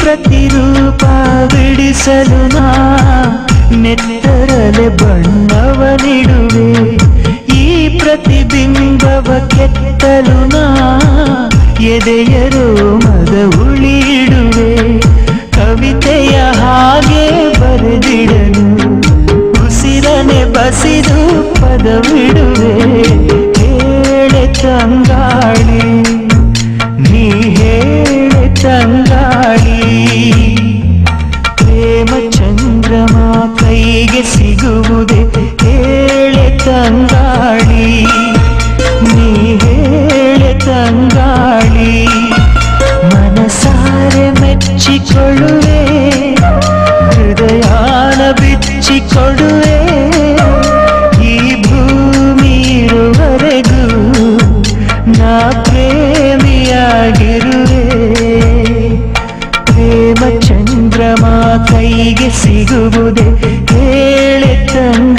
ಪ್ರತಿರೂಪ ಬಿಡಿಸಲು ನಾ ನೆತ್ತರಲೆ ಬಣ್ಣವ ನೀಡುವೆ ಈ ಪ್ರತಿಬಿಂಬವ ಕೆತ್ತಲು ನಾ ಎದೆಯರು ಮದ ಉಳಿಡುವೆ ಕವಿತೆಯ ಹಾಗೆ ಬರೆದಿಡಲು ಉಸಿರನೆ ಬಸಿದು ಪದವಿಡುವೆ ಹೇಳೆ ತಂಗಾಳಿ ನೀ ಹೇಳೆ ತಂಗಾಳಿ ಪ್ರೇಮ ಚಂದ್ರಮ ಕೈಗೆ ಸಿಗುವುದೇ ಹೇಳೆ ತಂಗಾಳಿ ನೀ ಹೇಳೆ ತಂಗಾಳಿ ಮನಸಾರೆ ಮೆಚ್ಚಿಕೊಳ್ಳುವೆ ಹೃದಯಾನ ಬಿಚ್ಚಿಕೊಡುವೆ ಈ ಭೂಮಿ ಇರುವರೆಗೂ ನಾ ಪ್ರೇಮಿಯಾಗಿರುವೆ ಪ್ರೇಮ ಚಂದ್ರಮ ಕೈಗೆ ಸಿಗುವುದೇ ಹೇಳೆ ತಂಗ